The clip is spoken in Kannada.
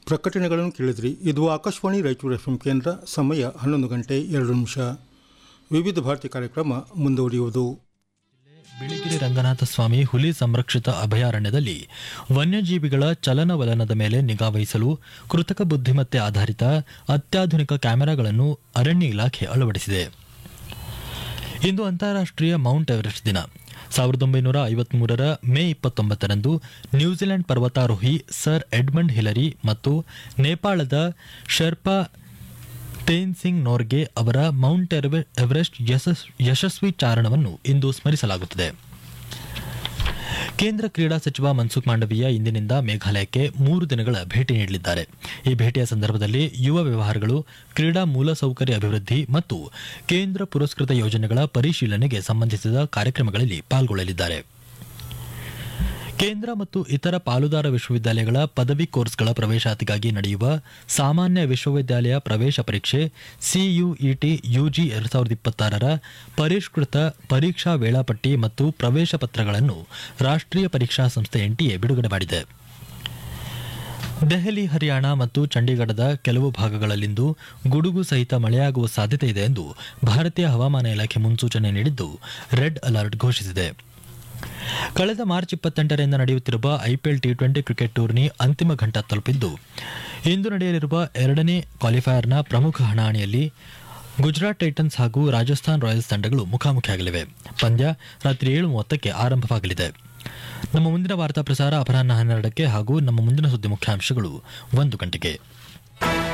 ಪ್ರಕಟಣೆಗಳನ್ನು ಕೇಳಿದ್ರಿ ಇದು ಆಕಾಶವಾಣಿ ರಾಯಚೂರು ಎಫ್ ಕೇಂದ್ರ ಸಮಯ ಹನ್ನೊಂದು ಗಂಟೆ ಎರಡು ನಿಮಿಷ ವಿವಿಧ ಭಾರತಿ ಕಾರ್ಯಕ್ರಮ ಮುಂದುವರಿಯುವುದು ಬಿಳಿಗಿರಿ ರಂಗನಾಥ ಸ್ವಾಮಿ ಹುಲಿ ಸಂರಕ್ಷಿತ ಅಭಯಾರಣ್ಯದಲ್ಲಿ ವನ್ಯಜೀವಿಗಳ ಚಲನವಲನದ ಮೇಲೆ ನಿಗಾವಹಿಸಲು ಕೃತಕ ಬುದ್ಧಿಮತ್ತೆ ಆಧಾರಿತ ಅತ್ಯಾಧುನಿಕ ಕ್ಯಾಮೆರಾಗಳನ್ನು ಅರಣ್ಯ ಇಲಾಖೆ ಅಳವಡಿಸಿದೆ ಇಂದು ಅಂತಾರಾಷ್ಟ್ರೀಯ ಮೌಂಟ್ ಎವರೆಸ್ಟ್ ದಿನ ಸಾವಿರದ ಒಂಬೈನೂರ ಐವತ್ಮೂರರ ಮೇ ಇಪ್ಪತ್ತೊಂಬತ್ತರಂದು ನ್ಯೂಜಿಲೆಂಡ್ ಪರ್ವತಾರೋಹಿ ಸರ್ ಎಡ್ಮಂಡ್ ಹಿಲರಿ ಮತ್ತು ನೇಪಾಳದ ಶೆರ್ಪಾ ತೇನ್ ಸಿಂಗ್ ನೋರ್ಗೆ ಅವರ ಮೌಂಟ್ ಎರ್ವೆ- ಎವರೆಸ್ಟ್ ಯಶಸ್- ಯಶಸ್ವಿ ಚಾರಣವನ್ನು ಇಂದು ಸ್ಮರಿಸಲಾಗುತ್ತದೆ ಕೇಂದ್ರ ಕ್ರೀಡಾ ಸಚಿವ ಮನ್ಸುಖ್ ಮಾಂಡವೀಯ ಇಂದಿನಿಂದ ಮೇಘಾಲಯಕ್ಕೆ ಮೂರು ದಿನಗಳ ಭೇಟಿ ನೀಡಲಿದ್ದಾರೆ ಈ ಭೇಟಿಯ ಸಂದರ್ಭದಲ್ಲಿ ಯುವ ವ್ಯವಹಾರಗಳು ಕ್ರೀಡಾ ಮೂಲಸೌಕರ್ಯ ಅಭಿವೃದ್ಧಿ ಮತ್ತು ಕೇಂದ್ರ ಪುರಸ್ಕೃತ ಯೋಜನೆಗಳ ಪರಿಶೀಲನೆಗೆ ಸಂಬಂಧಿಸಿದ ಕಾರ್ಯಕ್ರಮಗಳಲ್ಲಿ ಪಾಲ್ಗೊಳ್ಳಲಿದ್ದಾರೆ ಕೇಂದ್ರ ಮತ್ತು ಇತರ ಪಾಲುದಾರ ವಿಶ್ವವಿದ್ಯಾಲಯಗಳ ಪದವಿ ಕೋರ್ಸ್ಗಳ ಪ್ರವೇಶಾತಿಗಾಗಿ ನಡೆಯುವ ಸಾಮಾನ್ಯ ವಿಶ್ವವಿದ್ಯಾಲಯ ಪ್ರವೇಶ ಪರೀಕ್ಷೆ ಸಿಯುಇಟಿ ಯುಜಿ ಎರಡ್ ಸಾವಿರದ ಇಪ್ಪತ್ತಾರರ ಪರಿಷ್ಕೃತ ಪರೀಕ್ಷಾ ವೇಳಾಪಟ್ಟಿ ಮತ್ತು ಪ್ರವೇಶ ಪತ್ರಗಳನ್ನು ರಾಷ್ಟ್ರೀಯ ಪರೀಕ್ಷಾ ಸಂಸ್ಥೆ ಎನ್ಟಿಎ ಬಿಡುಗಡೆ ಮಾಡಿದೆ ದೆಹಲಿ ಹರಿಯಾಣ ಮತ್ತು ಚಂಡೀಗಢದ ಕೆಲವು ಭಾಗಗಳಲ್ಲಿಂದು ಗುಡುಗು ಸಹಿತ ಮಳೆಯಾಗುವ ಸಾಧ್ಯತೆ ಇದೆ ಎಂದು ಭಾರತೀಯ ಹವಾಮಾನ ಇಲಾಖೆ ಮುನ್ಸೂಚನೆ ನೀಡಿದ್ದು ರೆಡ್ ಅಲರ್ಟ್ ಘೋಷಿಸಿದೆ ಕಳೆದ ಮಾರ್ಚ್ ಇಪ್ಪತ್ತೆಂಟರಿಂದ ನಡೆಯುತ್ತಿರುವ IPL T twenty cricket tourney ಅಂತಿಮ ಘಟ್ಟ ತಲುಪಿದ್ದು ಇಂದು ನಡೆಯಲಿರುವ ಎರಡನೇ ಕ್ವಾಲಿಫೈಯರ್ನ ಪ್ರಮುಖ ಹಣಾಹಣಿಯಲ್ಲಿ ಗುಜರಾತ್ ಟೈಟನ್ಸ್ ಹಾಗೂ ರಾಜಸ್ಥಾನ್ ರಾಯಲ್ಸ್ ತಂಡಗಳು ಮುಖಾಮುಖಿಯಾಗಲಿವೆ ಪಂದ್ಯ ರಾತ್ರಿ ಏಳು ಮೂವತ್ತಕ್ಕೆ ಆರಂಭವಾಗಲಿದೆ ನಮ್ಮ ಮುಂದಿನ ವಾರ್ತಾ ಪ್ರಸಾರ ಅಪರಾಹ್ನ ಹನ್ನೆರಡಕ್ಕೆ ಹಾಗೂ ನಮ್ಮ ಮುಂದಿನ ಸುದ್ದಿ ಮುಖ್ಯಾಂಶಗಳು ಒಂದು ಗಂಟೆಗೆ